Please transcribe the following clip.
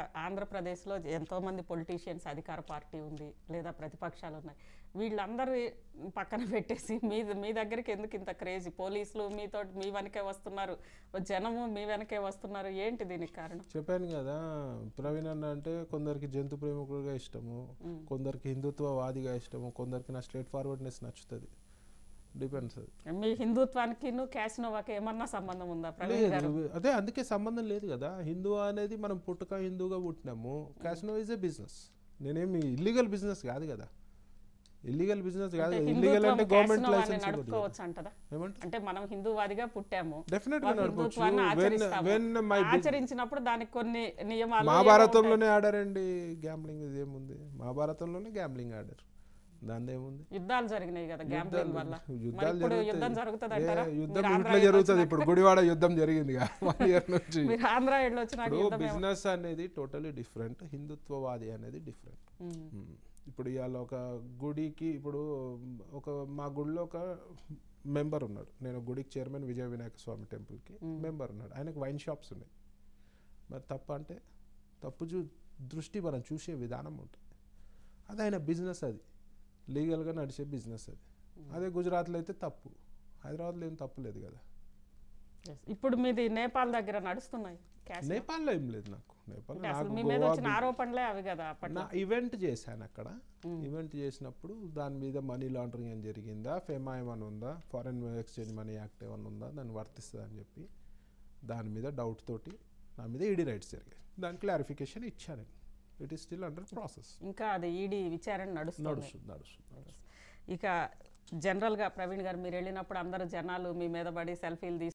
ఆంధ్రప్రదేశ్లో ఎంతోమంది పొలిటీషియన్స్ అధికార పార్టీ ఉంది లేదా ప్రతిపక్షాలు ఉన్నాయి వీళ్ళందరూ పక్కన పెట్టేసి మీ మీ దగ్గరికి ఎందుకు ఇంత క్రేజీ పోలీసులు మీతో మీ వెనకే వస్తున్నారు జనము మీ వెనకే వస్తున్నారు ఏంటి దీనికి కారణం చెప్పాను కదా ప్రవీణ్ అన్న అంటే కొందరికి జంతు ప్రేమికుడుగా ఇష్టము కొందరికి హిందుత్వవాదిగా ఇష్టము కొందరికి నా స్ట్రేట్ ఫార్వర్డ్నెస్ నచ్చుతుంది డిపెండ్స్ అది మీ హిందుత్వానికి క్యాసినోవాకి ఏమన్నా సంబంధం ఉందా ప్రవీణ్ గారు లేదు అదే అందుకే సంబంధం లేదు కదా హిందూ అనేది మనం పుట్టుక హిందూగా పుట్టినాము క్యాసినో ఈజ్ ఏ బిజినెస్ నేనేమి ఇల్లీగల్ బిజినెస్ కాదు కదా ఇల్లీగల్ బిజినెస్ కాదు అంటే ఇల్లీగల్ హిందుత్వం అంటే గవర్నమెంట్ క్యాసినోవాని లైసెన్స్ ఇవ్వదు నడుపుకోవచ్చు అంటదా ఏమంటారు అంటే మనం హిందూవాదిగా పుట్టాము డెఫినెట్ గా వాళ్ళు నడపచ్చు హిందుత్వాన్ని వెన్ ఆచరిస్తాము. వెన్ మై ఆచరించినప్పుడు దానికి కొన్ని నియమాలు ఏవో మహాభారతంలోనే ఆడారండి గ్యాంబ్లింగ్ ఇది ఏముంది మహాభారతంలోనే గ్యాంబ్లింగ్ ఆడారు దాని ఏముంది యుద్ధాలు జరిగినాయి కదా గ్యాంబ్లింగ్ వల్ల మరి యుద్ధాలు ఇప్పుడు జరుగుతాయి. యుద్ధం జరుగుతుంది ఏ, అంటారా యుద్ధం మీరు ఆంధ్ర ఇట్లా జరుగుతుంది ఇప్పుడు గుడివాడ యుద్ధం జరిగింది వన్ ఇయర్ నుంచి మీరు ఆంధ్ర వెళ్ళి వచ్చినాక ఇప్పుడు యుద్ధం ఏమ- బిజినెస్ అనేది టోటలీ డిఫరెంట్ హిందుత్వవాది అనేది డిఫరెంట్ ఉమ్. ఇప్పుడు ఇవాళ ఒక గుడికి ఇప్పుడు ఒక మా గుడిలో ఒక మెంబర్ ఉన్నాడు నేను గుడికి చైర్మన్ విజయ వినాయక స్వామి టెంపుల్కి మెంబర్ ఉన్నాడు ఆయనకు వైన్ షాప్స్ ఉన్నాయి మరి తప్ప అంటే తప్పు చూ దృష్టి మనం చూసే విధానం ఉంటుంది అది ఆయన బిజినెస్ అది లీగల్గా నడిచే బిజినెస్ అది అదే గుజరాత్లో అయితే తప్పు హైదరాబాద్లో ఏం తప్పు లేదు కదా Yes. ఇప్పుడు మీది నేపాల్ దగ్గర నడుస్తున్నాయి క్యాసినో. నేపాల్లో ఏం లేదు నాకు నేపాల్ అంటే అసలు నాకు మీ మీద గోవా వచ్చిన ఆరోపణలే అవి కదా అప్పట్లో నా ఈవెంట్ చేశాను అక్కడ ఈవెంట్ చేసినప్పుడు దాని మీద మనీ లాండరింగ్ ఏం జరిగిందా ఫెమా ఏమైనా ఉందా ఫారెన్ ఎక్స్చేంజ్ మనీ యాక్ట్ ఏమైనా ఉందా దాన్ని వర్తిస్తుంది అని చెప్పి దాని మీద డౌట్ తోటి నా మీద ఈడీ రైట్స్ జరిగాయి దాని క్లారిఫికేషన్ ఇచ్చాను it is still under process ఇంకా అది ఈడీ విచారణ నడుస్తుంది నడుస్తుంది నడుస్తుంది నడుస్తుంది ఇక జనరల్గా ప్రవీణ్ గారు మీరు వెళ్ళినప్పుడు అందరూ జనాలు మీ మీద పడి సెల్ఫీలు